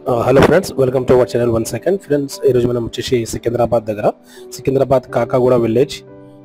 hello friends welcome to our channel one second friends ఈరోజు మనం వచ్చేసి సికింద్రాబాద్ దగ్గర Secunderabad Kakaguda village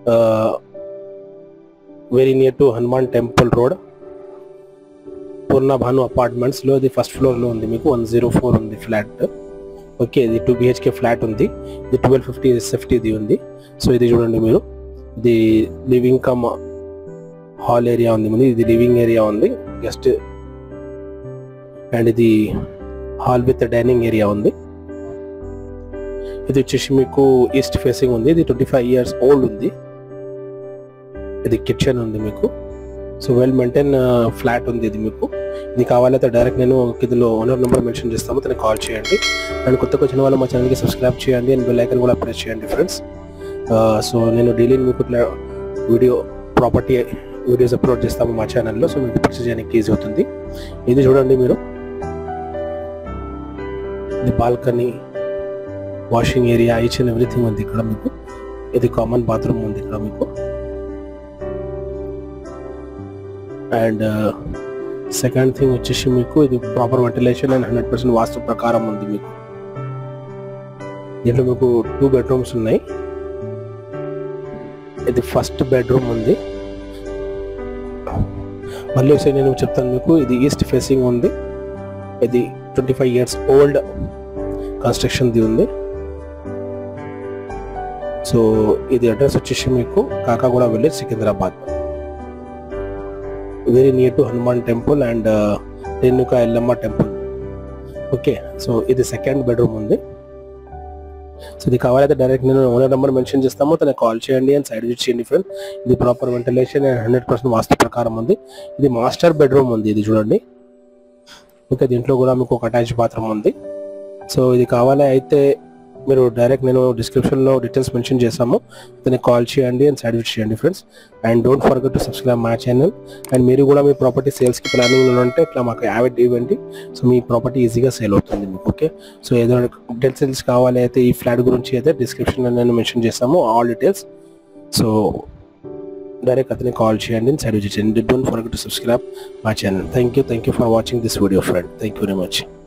very near to Hanuman temple road Purna Bhanu apartments లో ఇది ఫస్ట్ ఫ్లోర్ లో ఉంది మీకు వన్ జీరో ఫోర్ ఉంది ఫ్లాట్ ఓకే ఇది టూ బిహెచ్కే ఫ్లాట్ ఉంది ఇది ట్వెల్వ్ ఫిఫ్టీ ఎస్ఎఫ్టీ ఇది ఉంది సో ఇది చూడండి మీరు ఇది లివింగ్ కమ్ హాల్ ఏరియా ఉంది ముందు ఇది లివింగ్ ఏరియా ఉంది గెస్ట్ అండ్ ఇది హాల్ విత్ డైనింగ్ ఏరియా ఉంది ఇది వచ్చేసి మీకు ఈస్ట్ ఫేసింగ్ ఉంది ఇది ట్వంటీ ఫైవ్ ఇయర్స్ ఓల్డ్ ఉంది ఇది కిచెన్ ఉంది మీకు సో వెల్ మెయింటైన్ ఫ్లాట్ ఉంది ఇది మీకు ఇది కావాలైతే డైరెక్ట్ నేను ఇందులో ఓనర్ నెంబర్ మెన్షన్ చేస్తాము తనకి కాల్ చేయండి అండ్ కొత్తగా వచ్చిన వాళ్ళు మా ఛానల్కి సబ్స్క్రైబ్ చేయండి అండ్ బెల్ ఐకన్ కూడా ప్రెస్ చేయండి ఫ్రెండ్స్ సో నేను డైలీ మీకు ఇట్లా వీడియో ప్రాపర్టీ వీడియోస్ అప్లోడ్ చేస్తాము మా ఛానల్లో సో మీకు పర్చేస్ చేయడానికి ఈజీ అవుతుంది ఇది చూడండి మీరు ఇది balcony washing area each and everything ఉంది ఇక్కడ మీకు ఇది కామన్ బాత్రూమ్ ఉంది ఇక్కడ మీకు అండ్ సెకండ్ థింగ్ వచ్చేసి మీకు ఇది proper ventilation and hundred percent vastu ప్రకారం ఉంది మీకు దీంట్లో మీకు టూ బెడ్రూమ్స్ ఉన్నాయి ఇది ఫస్ట్ బెడ్రూమ్ ఉంది మళ్ళీ ఒకసారి నేను చెప్తాను మీకు ఇది ఈస్ట్ ఫేసింగ్ ఉంది ఇది twenty five years old construction ది ఉంది సో ఇది అడ్రస్ వచ్చేసి మీకు Kakaguda village Secunderabad very near to Hanuman temple and Renuka Yellamma temple okay so ఇది సెకండ్ బెడ్రూమ్ ఉంది సో ఇది కావాలైతే డైరెక్ట్ నేను ఓనర్ నెంబర్ మెన్షన్ చేస్తాము తనకి కాల్ చేయండి అండ్ సైడ్ విజిట్ చేయండి ఫ్రెండ్ ఇది proper ventilation and hundred percent vastu ప్రకారం ఉంది ఇది మాస్టర్ బెడ్రూమ్ ఉంది ఇది చూడండి ఇంకా దీంట్లో కూడా మీకు ఒక అటాచ్ బాత్రూమ్ ఉంది సో ఇది కావాలి అయితే మీరు డైరెక్ట్ నేను డిస్క్రిప్షన్లో డీటెయిల్స్ మెన్షన్ చేస్తాము దానికి కాల్ చేయండి అండ్ సైడ్ విజిట్ చేయండి friends and don't forget to subscribe my channel and మీరు కూడా మీ ప్రాపర్టీ సేల్స్కి ప్లానింగ్ ఉంటే ఇట్లా మాకు యావెడ్ ఇవ్వండి సో మీ ప్రాపర్టీ ఈజీగా సేల్ అవుతుంది మీకు ఓకే సో ఏదైనా డీటెయిల్స్ కావాలి అయితే ఈ ఫ్లాట్ గురించి అయితే డిస్క్రిప్షన్లో నేను మెన్షన్ చేస్తాము ఆల్ డీటెయిల్స్ సో డైరెక్ట్ అతని కాల్ చేయండి సైడ్ విజిట్ చేయండి don't forget to subscribe my channel thank you thank you for watching this video friend thank you very much